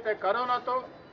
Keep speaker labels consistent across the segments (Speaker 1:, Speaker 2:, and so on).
Speaker 1: అయితే కరోనాతో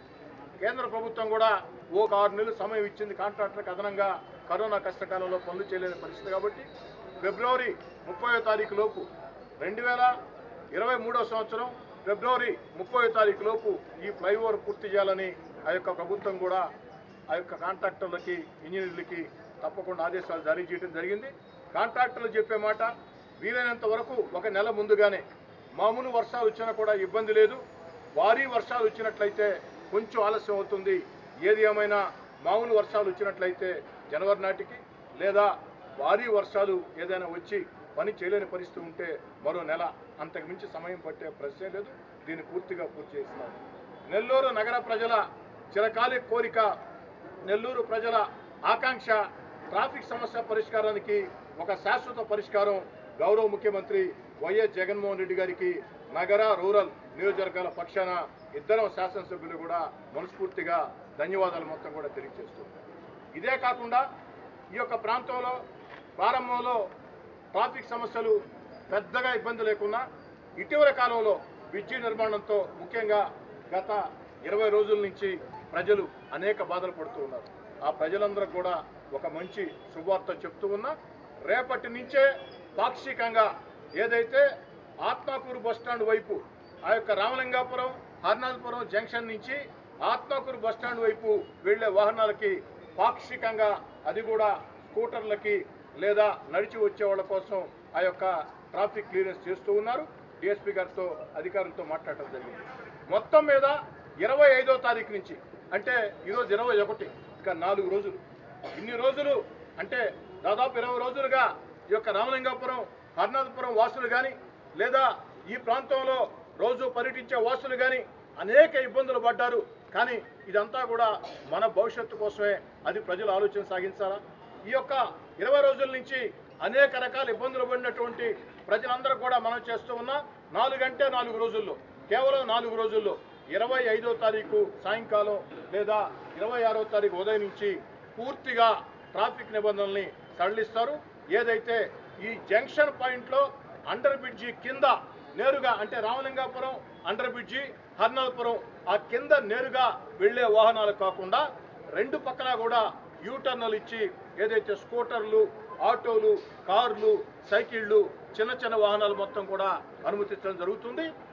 Speaker 1: కేంద్ర ప్రభుత్వం కూడా ఓ ఆరు నెలలు సమయం ఇచ్చింది కాంట్రాక్టర్కి అదనంగా కరోనా కష్టకాలంలో పనులు చేయలేని పరిస్థితి కాబట్టి ఫిబ్రవరి ముప్పై తారీఖు లోపు రెండు వేల ఇరవై మూడో సంవత్సరం ఫిబ్రవరి ముప్పై తారీఖు లోపు ఈ ఫ్లైఓవర్ పూర్తి చేయాలని ఆ యొక్క ప్రభుత్వం కూడా ఆ యొక్క కాంట్రాక్టర్లకి ఇంజనీర్లకి తప్పకుండా ఆదేశాలు జారీ చేయడం జరిగింది కాంట్రాక్టర్లు చెప్పే మాట వీలైనంత వరకు ఒక నెల ముందుగానే మామూలు వర్షాలు వచ్చినా కూడా ఇబ్బంది లేదు భారీ వర్షాలు వచ్చినట్లయితే కొంచెం ఆలస్యం అవుతుంది ఏది ఏమైనా మామూలు వర్షాలు వచ్చినట్లయితే జనవరి నాటికి లేదా భారీ వర్షాలు ఏదైనా వచ్చి పని చేయలేని పరిస్థితి ఉంటే మరో నెల అంతకు మించి సమయం పట్టే ప్రశ్నే లేదు దీన్ని పూర్తిగా పూర్తి చేస్తున్నారు నెల్లూరు నగర ప్రజల చిరకాలి కోరిక నెల్లూరు ప్రజల ఆకాంక్ష ట్రాఫిక్ సమస్య పరిష్కారానికి ఒక శాశ్వత పరిష్కారం గౌరవ ముఖ్యమంత్రి వైఎస్ జగన్మోహన్ రెడ్డి గారికి నగర రూరల్ నియోజకవర్గాల పక్షాన ఇద్దరం శాసనసభ్యులు కూడా మనస్ఫూర్తిగా ధన్యవాదాలు మొత్తం కూడా తెలియజేస్తున్నారు ఇదే కాకుండా ఈ యొక్క ప్రాంతంలో ప్రారంభంలో ట్రాఫిక్ సమస్యలు పెద్దగా ఇబ్బంది లేకున్నా ఇటీవల కాలంలో బ్రిడ్జి నిర్మాణంతో ముఖ్యంగా గత ఇరవై రోజుల నుంచి ప్రజలు అనేక బాధలు పడుతూ ఉన్నారు ఆ ప్రజలందరూ కూడా ఒక మంచి శుభవార్త చెప్తూ ఉన్నా రేపటి నుంచే పాక్షికంగా ఏదైతే ఆత్మకూరు బస్టాండ్ వైపు ఆ యొక్క రామలింగాపురం హర్నాథపురం జంక్షన్ నుంచి ఆత్మకూరు బస్టాండ్ వైపు వెళ్లే వాహనాలకి పాక్షికంగా అది కూడా స్కూటర్లకి లేదా నడిచి వచ్చే వాళ్ళ కోసం ఆ యొక్క ట్రాఫిక్ క్లియరెన్స్ చేస్తూ ఉన్నారు డిఎస్పీ గారితో అధికారులతో మాట్లాడటం జరిగింది మొత్తం మీద ఇరవై ఐదో తారీఖు నుంచి అంటే ఈరోజు ఇరవై ఒకటి ఇంకా నాలుగు రోజులు ఇన్ని రోజులు అంటే దాదాపు ఇరవై రోజులుగా ఈ యొక్క రామలింగాపురం హర్నాథపురం వాసులు కానీ లేదా ఈ ప్రాంతంలో రోజు పర్యటించే వాసులు కానీ అనేక ఇబ్బందులు పడ్డారు కానీ ఇదంతా కూడా మన భవిష్యత్తు కోసమే అది ప్రజలు ఆలోచన సాగించాలా ఈ యొక్క ఇరవై రోజుల నుంచి అనేక రకాల ఇబ్బందులు పడినటువంటి ప్రజలందరూ కూడా మనం చేస్తూ ఉన్నా నాలుగంటే నాలుగు రోజుల్లో కేవలం నాలుగు రోజుల్లో ఇరవై ఐదో తారీఖు సాయంకాలం లేదా ఇరవై ఆరో తారీఖు ఉదయం నుంచి పూర్తిగా ట్రాఫిక్ నిబంధనల్ని సడలిస్తారు ఏదైతే ఈ జంక్షన్ పాయింట్లో అండర్ బ్రిడ్జి కింద నేరుగా అంటే రామలింగాపురం అండర్ బ్రిడ్జి హర్నాల్పురం ఆ కింద నేరుగా వెళ్ళే వాహనాలు కాకుండా రెండు పక్కన కూడా యూటర్నలు ఇచ్చి ఏదైతే స్కూటర్లు ఆటోలు కార్లు సైకిళ్ళు చిన్న చిన్న వాహనాలు మొత్తం కూడా అనుమతించడం జరుగుతుంది